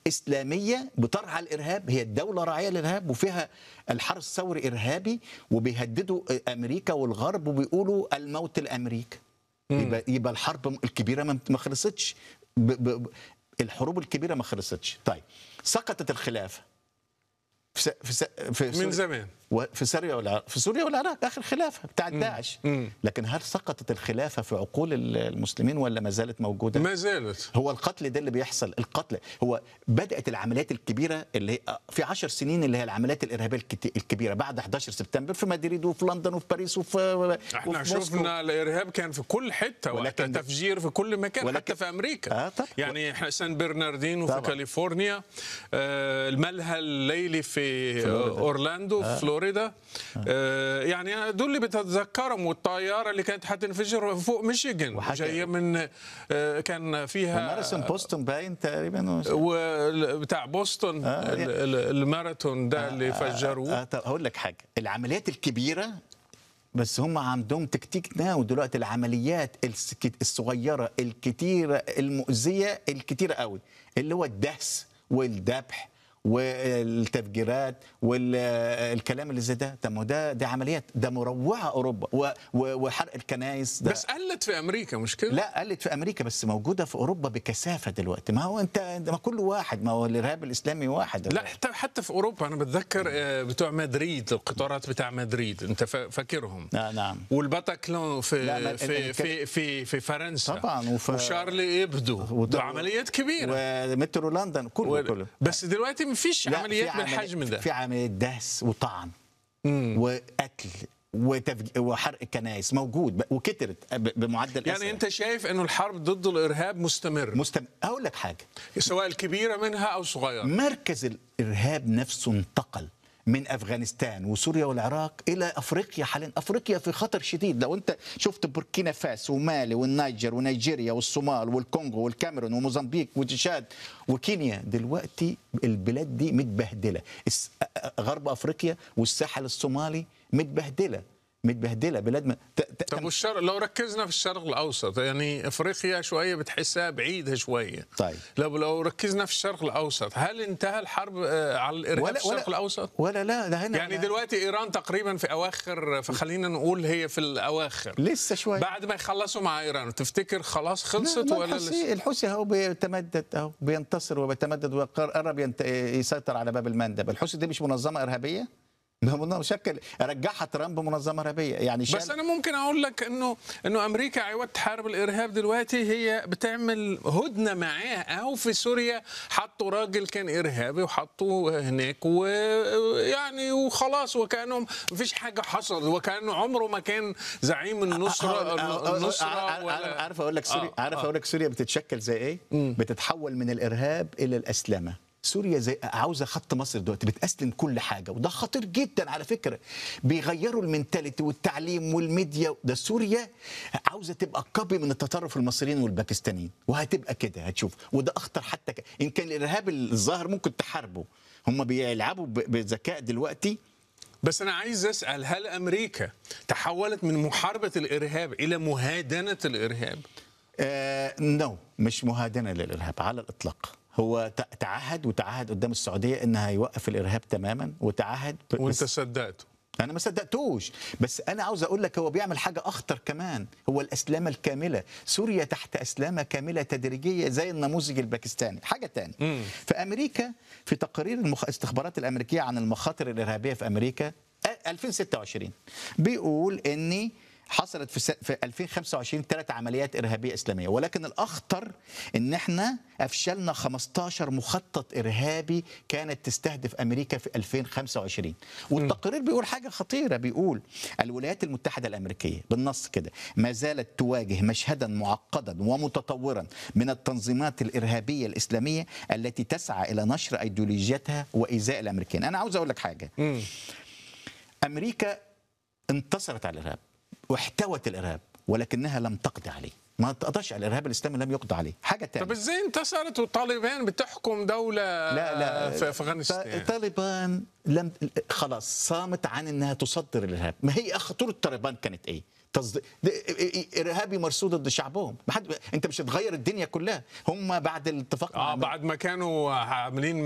اسلاميه بترعى الارهاب هي الدوله راعيه للارهاب وفيها الحرس الثوري ارهابي وبيهددوا امريكا والغرب وبيقولوا الموت لامريكا يبقى يبقى الحرب الكبيره ما ما خلصتش ب ب ب الحروب الكبيره ما خلصتش طيب سقطت الخلافه في س- في س- في من سوريا- زمان وفي سوريا والعراق في سوريا والعراق اخر خلافه بتاع داعش لكن هل سقطت الخلافه في عقول المسلمين ولا ما زالت موجوده ما زالت هو القتل ده اللي بيحصل القتل هو بدات العمليات الكبيره اللي هي في عشر سنين اللي هي العمليات الارهابيه الكت- الكبيره بعد 11 سبتمبر في مدريد وفي لندن وفي باريس وفي احنا وفي موسكو. شفنا الارهاب كان في كل حته وقتها ولكن- تفجير في كل مكان ولكن- حتى في امريكا آه طبعا. يعني إحنا سان برناردينو في طبعا. كاليفورنيا آه الملهى الليلي في فلوريدا. اورلاندو في فلوريدا آه يعني دول اللي بتتذكرهم والطياره اللي كانت حتنفجر فوق ميشيغان وحكى- جايه من آه كان فيها مارسون بوستون باين تقريبا وبتاع بوسطن آه، ال- ال- الماراثون ده اللي فجروه آه طب هقول لك حاجه العمليات الكبيره بس هم عندهم تكتيك ناو دلوقتي العمليات السك- الصغيره الكتيره المؤذيه الكتيره قوي اللي هو الدهس والذبح والتفجيرات والكلام اللي زي ده طب ما هو ده دي عمليات ده مروعه اوروبا و- و- وحرق الكنائس ده بس قلت في امريكا مش كده؟ لا قلت في امريكا بس موجوده في اوروبا بكثافه دلوقتي ما هو انت ده ما كله واحد ما هو الارهاب الاسلامي واحد لا حتى حتى في اوروبا انا بتذكر آه، بتوع مدريد القطارات بتاع مدريد انت فا- فاكرهم آه نعم والباتاكلون لا، ما- في أنا في في في فرنسا طبعا، وف- وشارلي ابدو وط- ده عمليات كبيره ومترو لندن كله و... كله بس دلوقتي ما فيش لا، عمليات في بالحجم ده في عمليات دهس وطعن وقتل وتفج... وحرق كنائس موجود ب- وكترت ب- بمعدل يعني أسرع. انت شايف انه الحرب ضد الارهاب مستمر مستم... اقول لك حاجه سواء الكبيره منها او صغيره مركز الارهاب نفسه انتقل من افغانستان وسوريا والعراق الى افريقيا حاليا افريقيا في خطر شديد لو انت شفت بوركينا فاسو ومالي والنيجر ونيجيريا والصومال والكونغو والكاميرون وموزمبيق وتشاد وكينيا دلوقتي البلاد دي متبهدله الس- غرب افريقيا والساحل الصومالي متبهدله متبهدله بلاد ما... ت... ت... طب والشرق لو ركزنا في الشرق الاوسط يعني افريقيا شويه بتحسها بعيده شويه طيب. لو لو ركزنا في الشرق الاوسط هل انتهى الحرب آه، على الارهاب في الشرق الاوسط ولا لا ده هنا يعني أنا- دلوقتي ايران تقريبا في اواخر فخلينا نقول هي في الاواخر لسه شويه بعد ما يخلصوا مع ايران تفتكر خلاص خلصت لا، ولا الحوثي لسه الحوثي اهو بيتمدد اهو بينتصر وبيتمدد وقرب ينت... يسيطر على باب المندب الحوثي دي مش منظمه ارهابيه ده منظمة شكل رجعها ترامب منظمه ارهابيه يعني شال بس انا ممكن اقول لك انه انه امريكا عوض تحارب الارهاب دلوقتي هي بتعمل هدنه معاه او في سوريا حطوا راجل كان ارهابي وحطوه هناك ويعني وخلاص وكانه مفيش حاجه حصلت وكانه عمره ما كان زعيم النصره النصره ولا عارف اقول لك سوريا آه، عارف آه. اقول لك سوريا بتتشكل زي ايه بتتحول من الارهاب الى الاسلمه سوريا زي عاوزه خط مصر دلوقتي بتأسلم كل حاجه وده خطير جدا على فكره بيغيروا المنتاليتي والتعليم والميديا ده سوريا عاوزه تبقى كوبي من التطرف المصريين والباكستانيين وهتبقى كده هتشوف وده اخطر حتى ك... ان كان الارهاب الظاهر ممكن تحاربه هم بيلعبوا ب- بذكاء دلوقتي بس انا عايز اسال هل امريكا تحولت من محاربه الارهاب الى مهادنه الارهاب آه نو مش مهادنه للارهاب على الاطلاق هو ت- تعهد وتعهد قدام السعوديه انها يوقف الارهاب تماما وتعهد ب- وانت بس صدقته انا ما صدقتوش بس انا عاوز اقول لك هو بيعمل حاجه اخطر كمان هو الاسلامه الكامله سوريا تحت اسلامه كامله تدريجيه زي النموذج الباكستاني حاجه تاني في امريكا في تقارير المخ... الاستخبارات الامريكيه عن المخاطر الارهابيه في امريكا آه، 2026 بيقول اني حصلت في, س... في 2025 ثلاث عمليات ارهابيه اسلاميه ولكن الاخطر ان احنا افشلنا 15 مخطط ارهابي كانت تستهدف امريكا في 2025 والتقرير بيقول حاجه خطيره بيقول الولايات المتحده الامريكيه بالنص كده ما زالت تواجه مشهدا معقدا ومتطورا من التنظيمات الارهابيه الاسلاميه التي تسعى الى نشر ايديولوجيتها وايذاء الامريكان انا عاوز اقول لك حاجه امريكا انتصرت على الارهاب واحتوت الارهاب ولكنها لم تقضي عليه ما تقضاش على الارهاب الاسلامي لم يقضى عليه حاجه طب تانية ازاي انتصرت والطالبان بتحكم دوله لا لا في افغانستان طالبان لم خلاص صامت عن انها تصدر الارهاب ما هي خطوره طالبان كانت ايه تصد... ده- ارهابي مرصود ضد شعبهم ما حد انت مش هتغير الدنيا كلها هم بعد الاتفاق مع اه بعد ما كانوا عاملين